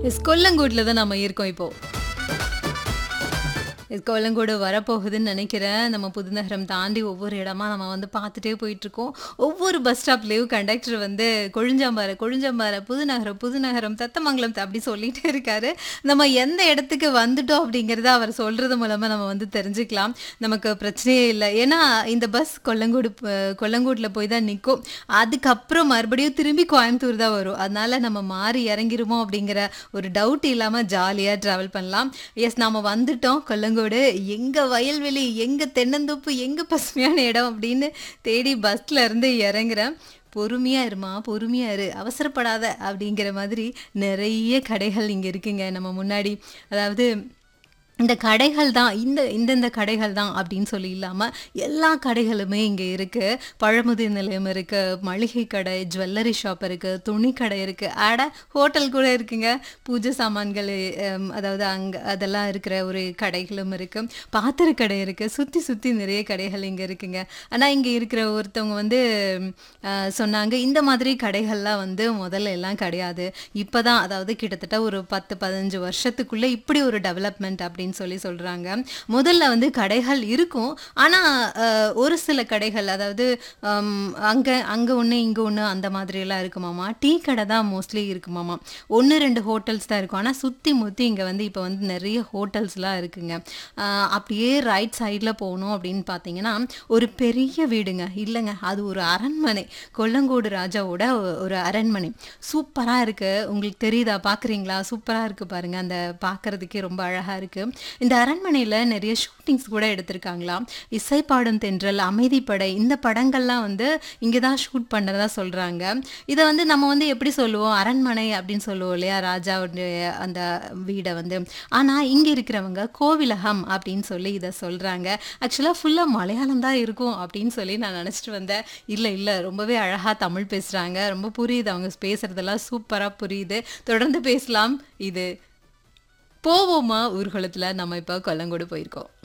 S கொல்லங்கோட்டில் தான் நம்ம இருக்கோம் இப்போ எஸ் கொல்லங்கோடு வரப்போகுதுன்னு நினைக்கிறேன் நம்ம புதுநகரம் தாண்டி ஒவ்வொரு இடமா நம்ம வந்து பார்த்துட்டே போயிட்டுருக்கோம் ஒவ்வொரு பஸ் ஸ்டாப்லேயும் கண்டக்டர் வந்து கொழிஞ்சாம்பாறை கொழிஞ்சாம்பாறை புதுநகரம் புதுநகரம் தத்தமங்கலம் அப்படி சொல்லிட்டே இருக்காரு நம்ம எந்த இடத்துக்கு வந்துட்டோம் அப்படிங்கிறத அவர் சொல்கிறது மூலமாக நம்ம வந்து தெரிஞ்சுக்கலாம் நமக்கு பிரச்சனையே இல்லை ஏன்னா இந்த பஸ் கொல்லங்கோடு ப- கொல்லங்கோட்டில் போய் தான் நிற்கும் அதுக்கப்புறம் மறுபடியும் திரும்பி கோயம்புத்தூர் தான் வரும் அதனால நம்ம மாறி இறங்கிருமோ அப்படிங்கிற ஒரு டவுட் இல்லாமல் ஜாலியாக ட்ராவல் பண்ணலாம் எஸ் நாம வந்துட்டோம் கொல்லங்கோடு எங்க வயல்வெளி எங்க தென்னந்தோப்பு எங்க பசுமையான இடம் அப்படின்னு தேடி பஸ்ல இருந்து இறங்குறேன் பொறுமையா இருமா பொறுமையா இரு அவசரப்படாத அப்படிங்கிற மாதிரி நிறைய கடைகள் இங்க இருக்குங்க நம்ம முன்னாடி அதாவது இந்த கடைகள் தான் இந்த இந்தந்த கடைகள் தான் அப்படின்னு சொல்லி இல்லாமல் எல்லா கடைகளுமே இங்கே இருக்குது பழமுதிர் நிலையம் இருக்குது மளிகை கடை ஜுவல்லரி ஷாப் இருக்குது துணி கடை இருக்குது அட ஹோட்டல் கூட இருக்குங்க பூஜை சாமான்கள் ஹம், அதாவது அங்கே அதெல்லாம் இருக்கிற ஒரு கடைகளும் இருக்குது பாத்திர கடை இருக்குது சுற்றி சுற்றி நிறைய கடைகள் இங்கே இருக்குங்க ஆனால் இங்கே இருக்கிற ஒருத்தவங்க வந்து ம், அஹ், சொன்னாங்க இந்த மாதிரி கடைகள்லாம் வந்து முதல்ல எல்லாம் கிடையாது இப்போ தான் அதாவது கிட்டத்தட்ட ஒரு பத்து பதினஞ்சு வருஷத்துக்குள்ளே இப்படி ஒரு டெவலப்மெண்ட் அப்படின்னு சொல்லி சொல்கிறாங்க முதல்ல வந்து கடைகள் இருக்கும் ஆனால் ஒரு சில கடைகள் அதாவது அங்கே அங்கே ஒன்று இங்கே ஒன்று அந்த மாதிரியெல்லாம் இருக்குமாமா டீ கடை தான் மோஸ்ட்லி இருக்குமாமா ஒன்று ரெண்டு ஹோட்டல்ஸ் தான் இருக்கும் ஆனால் சுற்றி முற்றி இங்கே வந்து இப்போ வந்து நிறைய ஹோட்டல்ஸ்லாம் இருக்குங்க அஹ், அப்படியே ரைட் சைடில் போகணும் அப்படின்னு பார்த்தீங்கன்னா ஒரு பெரிய வீடுங்க இல்லைங்க அது ஒரு அரண்மனை கொல்லங்கோடு ராஜாவோட ஒ- ஒரு அரண்மனை சூப்பராக இருக்கு உங்களுக்கு தெரியுதா பார்க்குறீங்களா சூப்பராக இருக்கு பாருங்க அந்த பார்க்கறதுக்கே ரொம்ப அழகாக இருக்கு இந்த அரண்மனையில் நிறைய ஷூட்டிங்ஸ் கூட எடுத்திருக்காங்களாம் இசைப்பாடும் தென்றல் அமைதிப்படை இந்த படங்கள்லாம் வந்து இங்கே தான் ஷூட் பண்ணுறதா சொல்கிறாங்க இதை வந்து நம்ம வந்து எப்படி சொல்லுவோம் அரண்மனை அப்படின்னு சொல்லுவோம் இல்லையா ராஜாவுடைய அந்த வீடை வந்து ஆனால் இங்கே இருக்கிறவங்க கோவிலகம் அப்படின்னு சொல்லி இதை சொல்கிறாங்க ஆக்சுவலாக ஃபுல்லாக மலையாளம் தான் இருக்கும் அப்படின்னு சொல்லி நான் நினச்சிட்டு வந்தேன் இல்லை இல்லை ரொம்பவே அழகாக தமிழ் பேசுகிறாங்க ரொம்ப புரியுது அவங்க பேசுகிறதெல்லாம் சூப்பராக புரியுது தொடர்ந்து பேசலாம் இது போவோமா ஊர்வலத்தில் நம்ம இப்போ கொல்லங்கோடு போயிருக்கோம்